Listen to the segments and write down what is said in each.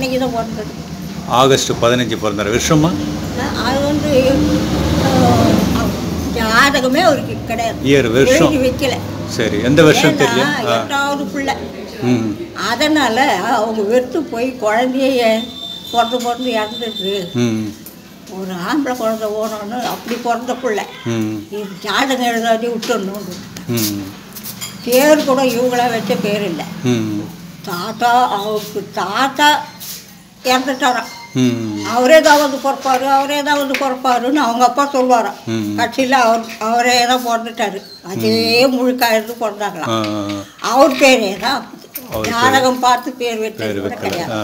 அன்னைக்கு தான் பிறந்தது ஆகஸ்ட் பதினஞ்சு பிறந்தார் வருஷமா அஹ் அது வந்து அஹ், ஜாதகமே அவருக்கு கிடையாது இயர் வருஷம் எழுதி வைக்கல சரி எந்த வருஷம் ஏன்னா, தெரியல ஆ எட்டாவது பிள்ளை ம் அதனால அவங்க வெறுத்து போய் குழந்தைய பிறந்து பிறந்து இறந்துட்டு ம் ஒரு ஆம்பளை குழந்தை ஓடணும்னு அப்படி பிறந்த பிள்ளை ம் இது ஜாதகம் எழுதாதே விட்டுடணும் ம் பேர் கூட இவங்களா வச்ச பேர் இல்லை ம் தாத்தா அவருக்கு தாத்தா இறந்துட்டாராம் ம் அவரே தான் வந்து பிறப்பாரு அவரே தான் வந்து பிறப்பாருன்னு அவங்க அப்பா சொல்லுவாராம் ம். கட்சியில் அவர் அவரே தான் பிறந்துட்டாரு அதே முழுக்கா இருந்து பிறந்தாங்களாம் ஆ அவர் பேரே தான் அவர் ஜாதகம் பார்த்து பேர் பேர் வச்சது கூட வைக்கல கிடையாது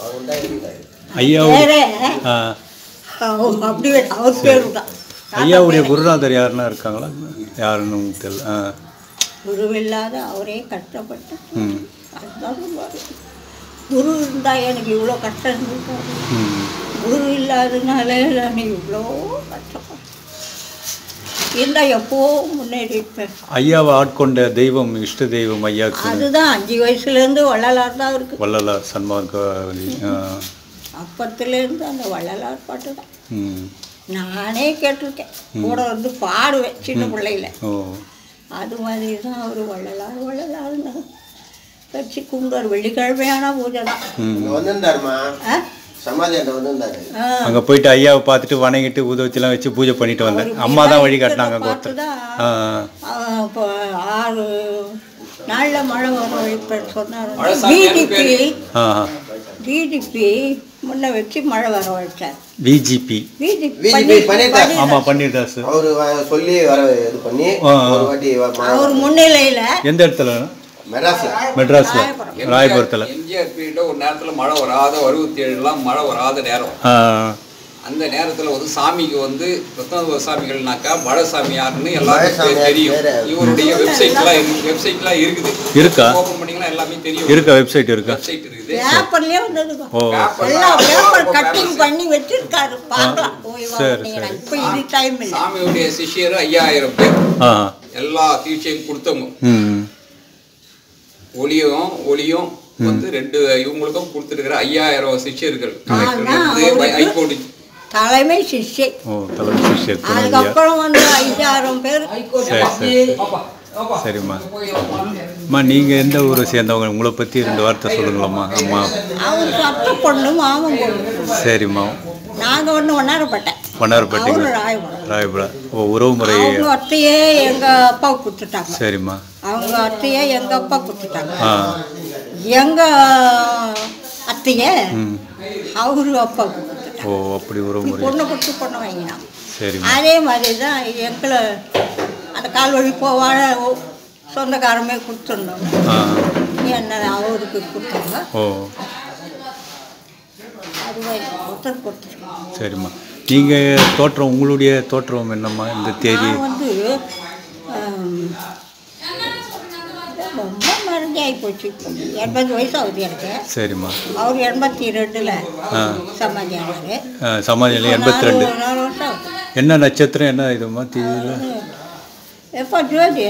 ஆ ஐயா பேரே ஆ அவர் அப்படி வச்ச- அவர் பேரு தான் ஐயாவுடைய குருநாதர் யாருன்னா இருக்காங்களா யாருன்னு உங்களுக்கு தெரியல ஆ குரு இல்லாத அவரே கஷ்டப்பட்டு ம் அதுதான் சொல்லுவாரு குரு இருந்தால் எனக்கு இவ்வளோ கஷ்டம் இருந்திருக்காது ம் குரு இல்லாதனால நான் இவ்வளோ கஷ்டப்பட்டேன் இருந்தால் எப்போ முன்னேறி இருப்பேன் ஐயாவை ஆட்கொண்ட தெய்வம் இஷ்ட தெய்வம் ஐயாக்கு அதுதான் அஞ்சு வயசுலேருந்து வள்ளலார் தான் இருக்கு வள்ளலார் சன்மார்க்க வழி. ஆ அப்பத்துலேருந்து அந்த வள்ளலார் பாட்டு தான் ம் நானே கேட்டிருக்கேன் கூட வந்து பாடுவேன் சின்ன பிள்ளையில ஓ அது மாதிரி தான் அவர் வள்ளலார் வள்ளலார்னு வச்சு கும்பிடுவார் வெள்ளிக்கிழமையான பூஜை தான் ம் இங்க வந்திருந்தாருமா ஆ? சமாதி அந்த வந்திருந்தாரு ஆ. அங்கே போயிட்டு ஐயாவை பார்த்துட்டு வணங்கிட்டு ஊதுவத்திலாம் வச்சு பூஜை பண்ணிட்டு வந்தேன் அம்மா தான் வழி காட்டினாங்க அங்கே ஒருத்தர் பார்த்துதான் ஆ ஆ, இப்போ ஆறு நாளில் மழை வரும் இப்போ சொன்னார் மழை சாமியார்னு பிஜேபி ஆ பிஜேபி முன்ன வச்சு மழை வர வச்சார் விஜிபி பிஜேபி BJP பண்ணிட்டார். ஆமாம் பண்ணியிருந்தா சார் அவரு வ- சொல்லி வர இது பண்ணி ஆ. ஒரு வாட்டி வ- ம- அவர் முன்னிலையில் எந்த இடத்துல மெட்ராஸ்ல மெட்ராஸில் ராயபுரத்தில் எம்ஜிஆர் பீரியட்ல ஒரு நேரத்துல மழை வராத அறுபத்தி ஏழுலாம் மழை வராத நேரம் ஆ அந்த நேரத்துல வந்து சாமிக்கு வந்து ரத்னதுர சாமிகள்னாக்கா மழை சாமி யாருன்னு எல்லாருக்கும் மழை சாமி தெரியும் பேரு. இவருடைய வெப்சைட்லாம் இருக்கு வெப்சைட்லாம் இருக்குது இருக்கா? ஓபன் பண்ணீங்கன்னா எல்லாமே தெரியும் இருக்கா வெப்சைட் இருக்கா வெப்சைட் இருக்குது பேப்பர்லேயே வந்ததுங்க ஓ எல்லாம் பேப்பர் கட்டிங் பேப்பர் பண்ணி வச்சிருக்காரு பார்க்கலாம் போய் சரி, வந்தீங்கன்னா சரி. இப்போ இது டைம் இல்லை சாமியுடைய சிஷியர் ஐயாயிரம் பேர் ஆ எல்லா தீட்சையும் கொடுத்தவங்க ம் ஒளியும் ஒளியும் வந்து ரெண்டு இவங்களுக்கும் கொடுத்துருக்கிற ஐயாயிரம் சிஷ்யர்கள் ஆனா, அவருக்கு- ஹைகோர்ட் தலைமை சிஷ்யை ஓ தலைமை சிஷ்யர் துணை ஐயா அதுக்கப்புறம் வந்து ஐயாயிரம் பேர் சரி சரி சரிம்மா அம்மா நீங்கள் எந்த ஊரை சேர்ந்தவங்க உங்களை பற்றி ரெண்டு வார்த்தை சொல்லுங்களம்மா அம்மா அவர் அத்தை பொண்ணு மாமன் பொண்ணு சரிம்மா நாங்கள் ஒன்று ஒன்னாரப்பட்டேன் வண்ணாரப்பேட்டைங்க அவரு ராயபுரம் ராயபுரம் ஓ உறவு முறை அவங்க அத்தையே எங்கள் அப்பாவுக்கு கொடுத்துட்டாங்க சரிம்மா அவங்க அத்தையே எங்கள் அப்பா கொடுத்துட்டாங்க ஆ எங்கள் அத்தையே ம் அவரு அப்பாவுக்கு கொடுத்துட்டாங்க ஓ அப்படி உறவு முறை பொண்ணை கொடுத்து பொண்ணை வாங்கினாங்க சரிம்மா அதே மாதிரி தான் எங்களை அந்த கால் வழி போவாழ சொந்தக்காரமே கொடுத்துருந்தோம் ஆ என்ன அவருக்கு கொடுத்தாங்க ஓ அதுவே ஒருத்தர் கொடுத்துருக்கோம் சரிம்மா நீங்கள் தோற்றம் உங்களுடைய தோற்றம் என்னம்மா இந்த தேதி நான் வந்து ஆம், ரொம்ப மருந்தி ஆகி போச்சு எண்பது வயசு ஆகுது எனக்கு சரிம்மா அவர் எண்பத்தி ரெண்டில் ஆ. சமாதி ஆனாரு ஆ, சமாதியில் எண்பத்தி ரெண்டு நாலு நாலு வருஷம் ஆகுது என்ன நட்சத்திரம் என்ன இதுமா தேதியில் எப்போ ஜோதி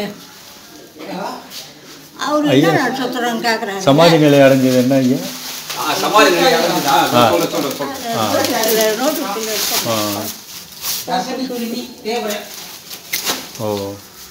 அவர் என்ன ஐயா. நட்சத்திரம் கேட்குறாரு சமாதி நிலை அடைஞ்சது என்ன ஐயா ஆ, சமாதி நிலையம் அடைஞ்சுதா? சொல்ல, சொல்ல, சொல்ல. ஆ ஓ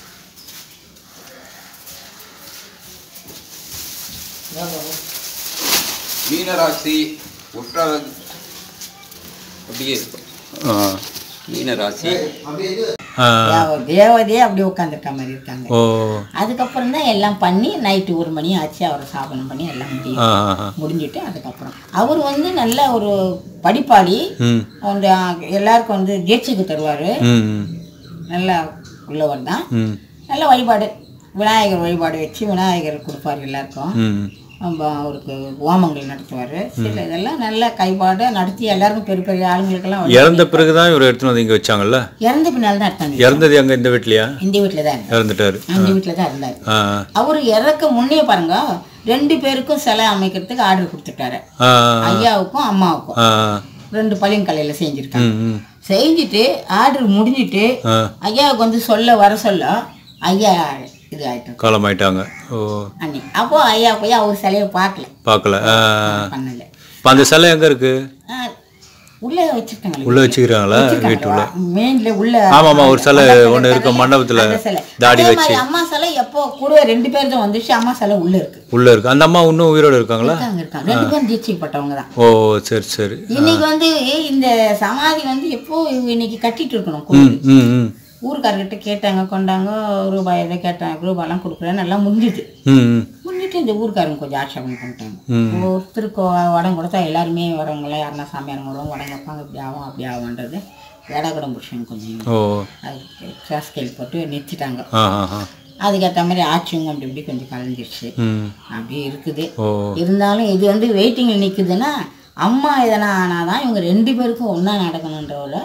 மீனராசி உற்றார அப்படியே இருக்கும் ஆ மீனராசி ஆ தேவதையே அப்படி உட்காந்துருக்க மாதிரி இருக்காங்க ஓ அதுக்கப்புறம் தான் எல்லாம் பண்ணி நைட்டு ஒரு மணி ஆச்சு அவரை ஸ்தாபனம் பண்ணி எல்லாம் முடியும் ஆ ஆ, ஆ. முடிஞ்சிட்டு அதுக்கப்புறம் அவர் வந்து நல்ல ஒரு படிப்பாளி ம் அந்த எல்லாருக்கும் வந்து தீட்சைக்கு தருவார் ம் ம், நல்லா உள்ளவர் தான் ம் நல்ல வழிபாடு விநாயகர் வழிபாடு வச்சு விநாயகர் கொடுப்பார் எல்லாருக்கும் ம் நம்ம அவருக்கு ஹோமங்கள் நடத்துவார் சில இதெல்லாம் நல்ல கைப்பாடு நடத்தி எல்லாருக்கும் பெரிய பெரிய ஆளுங்களுக்கெல்லாம் வழி- இறந்த பிறகு தான் இவர் எடுத்துன்னு வந்து இங்கே வச்சாங்கல்ல இறந்த பின்னால் தான் எடுத்தாங்க இறந்தது அங்கே இந்த வீட்லையா இந்த வீட்டில் தான் இருந்தார் இறந்துட்டாரு இந்த வீட்டில் தான் இருந்தார் ஆ அவர் இறக்க முன்னே பாருங்க ரெண்டு பேருக்கும் சிலை அமைக்கிறதுக்கு ஆர்டர் கொடுத்துட்டாரு ஆ ஐயாவுக்கும் அம்மாவுக்கும் ஆ ரெண்டு பளிங்கலையில் செஞ்சுருக்காங்க ம் ம் செஞ்சுட்டு ஆர்டர் முடிஞ்சிட்டு ஆ ஐயாவுக்கு வந்து சொல்ல வர சொல்ல ஐயா இது ஆயிட்டார் காலமாயிட்டாங்க ஓ அன்னி அப்போ ஐயா போய் அவர் சிலையை பார்க்கல பார்க்கல ஆ பண்ணல இப்போ அந்த சிலை எங்கே இருக்கு ஆ, உள்ளே வச்சிருக்காங்க உள்ள வச்சுக்கிறாங்களா வீட்டுள்ள மெயின்ல உள்ள ஆமா, ஆமா, ஒரு சிலை அந்த ஒண்ணு இருக்கு, சிலை, மண்டபத்துல அந்த சிலை. தாடி அதே வச்சு. மாதிரி அம்மா சிலை எப்போ கூட ரெண்டு பேர் தான் வந்துச்சு அம்மா சிலை உள்ள இருக்கு உள்ள இருக்கு அந்த அம்மா இன்னும் உயிரோட இருக்காங்களா இருக்காங்க இருக்காங்க ரெண்டு பேரும் தீட்சிக்கப்பட்டவங்க தான் ஓ சரி சரி இன்னைக்கு வந்து இந்த சமாதி வந்து எப்போ இன்னைக்கு கட்டிட்டு இருக்கணும் ம் கோவில் ம் ம் ஊருக்காரர்கிட்ட கேட்டாங்க கொண்டாங்க ரூபாய் எதை கேட்டாங்க ரூபாயெல்லாம் கொடுக்குறேன்னு எல்லாம் முடிஞ்சுது ம் ம் முன்னிட்டு இந்த ஊருக்காரங்க கொஞ்சம் ஆட்சேபம் பண்ணிட்டாங்க ம். ஒருத்தருக்கு வடம் கொடுத்தா எல்லாருமே வரவங்களாம் யாருன்னா சாமியாரங்க வருவாங்க வடம் கேட்பாங்க இப்படி ஆகும் அப்படி ஆகும்ன்றது வேடாகடம் புருஷன் கொஞ்சம் ஓ அதுக்கு கிளாஸ் ஸ்கேல் போட்டு நிறுத்திட்டாங்க ஆ ஆ ஆ அதுக்கேற்ற மாதிரி ஆட்சியும் அப்படி இப்படி கொஞ்சம் கலைஞ்சிருச்சு ம் அப்படி இருக்குது ஓ இருந்தாலும் இது வந்து வெயிட்டிங்கில் நிற்குதுன்னா அம்மா எதனா ஆனாதான் இவங்க ரெண்டு பேருக்கும் ஒன்றா நடக்கணுன்ற ஒரு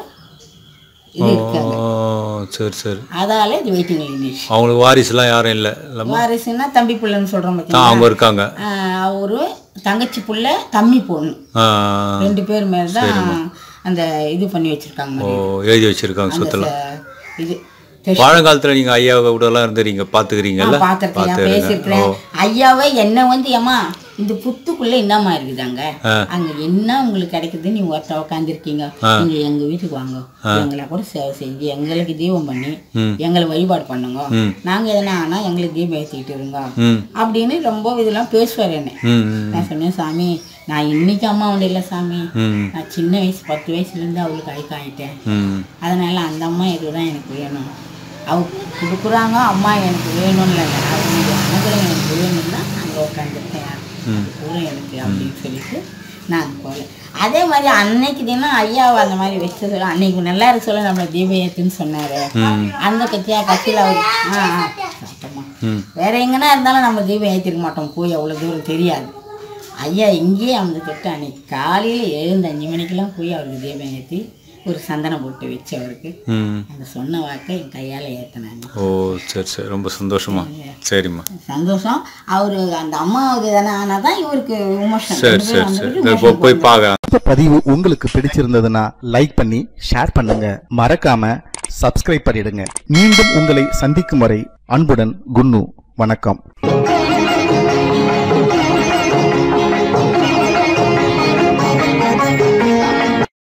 இது இருக்காங்க ஓ சரி சரி அதால இது வெயிட்டிங்கில் இருந்துச்சு அவங்களுக்கு வாரிசுலாம் யாரும் இல்லை இல்லைம்மா வாரிசுன்னா தம்பி பிள்ளைன்னு சொல்கிறோம் ஆ பார்த்தீங்களா அவங்க இருக்காங்க ஆஹ் அவரு தங்கச்சி புள்ள தம்பி பொண்ணு ஆ ரெண்டு பேர் மேல தான் அந்த இது பண்ணி வச்சிருக்காங்க ஓ மாதிரி. எழுதி வச்சிருக்காங்க அந்த சொத்தெல்லாம் ச- இது தெரி- பழங்காலத்துல நீங்க ஐயா கூடலாம் இருந்துறீங்க பாத்துக்கிறீங்கல்ல நான் பார்த்திருக்கேன் பார்த்துருங்க. பேசியிருக்கிறேன் ஐயாவை என்ன வந்து ஏமா இந்த புத்துக்குள்ள என்னம்மா இருக்குதாங்க அங்க என்ன உங்களுக்கு கிடைக்குது நீ ஒருத்த உட்காந்துருக்கீங்க நீங்க எங்க வீட்டுக்கு வாங்க எங்களை கூட சேவை செஞ்சு எங்களுக்கு தீபம் பண்ணி எங்களை வழிபாடு பண்ணுங்க நாங்க எதனா ஆனா எங்களுக்கு தீபம் ஏற்றிக்கிட்டு இருங்க ம் அப்படின்னு ரொம்ப இதெல்லாம் பேசுவார் என்ன ம் ம் நான் சொன்னேன் சாமி நான் இன்னைக்கு அம்மா உண்டு இல்லை சாமி ம் நான் சின்ன வயசு பத்து வயசுலேருந்து அவளுக்கு ஐக்காயிட்டேன் ம் அதனால அந்த அம்மா இதுதான் எனக்கு வேணும் அவ கொடுக்குறாங்க அம்மா எனக்கு வேணும்னு இல்லை அவங்களுடைய அனுகிரகம் எனக்கு வேணும்னா அங்கே உட்காந்துருக்கேன் பூரா எனக்கு அப்படின்னு சொல்லிட்டு நான் போகல அதே மாதிரி அன்னைக்கு தினம் ஐயாவை அந்த மாதிரி வச்சு சொல்ல அன்னைக்கு நல்லா இருக்க சொல்ல நம்மளை தீபயத்துன்னு சொன்னாரு அந்த கட்சியா கட்சியில் அவர் ஆ ஆ, சத்தமா வேற எங்கன்னா இருந்தாலும் நம்ம தீபம் ஏற்றிருக்க மாட்டோம் போய் அவ்வளோ தூரம் தெரியாது ஐயா இங்கேயே அந்த திட்டம் அன்னைக்கு காலையில் எழுந்து அஞ்சு மணிக்கெல்லாம் போய் அவருக்கு தீபம் ஏற்றி ஒரு சந்தனம் போட்டு வச்சு அவருக்கு ம் அந்த சொன்ன வாக்கை என் கையால் ஏற்றினாங்க ஓ சரி சரி ரொம்ப சந்தோஷமா சரிம்மா சந்தோஷம் அவரு அந்த அம்மாவுக்கு தானே ஆனால் தான் இவருக்கு விமர்சனம் சரி ரெண்டு பேரும் சரி சரி வந்துட்டு இதோ விமர்சனம் போ- போய் பார்க்க இந்த பதிவு உங்களுக்கு பிடிச்சிருந்ததுன்னா லைக் பண்ணி ஷேர் பண்ணுங்க மறக்காம சப்ஸ்கிரைப் பண்ணிடுங்க மீண்டும் உங்களை சந்திக்கும் வரை அன்புடன் குன்னு வணக்கம்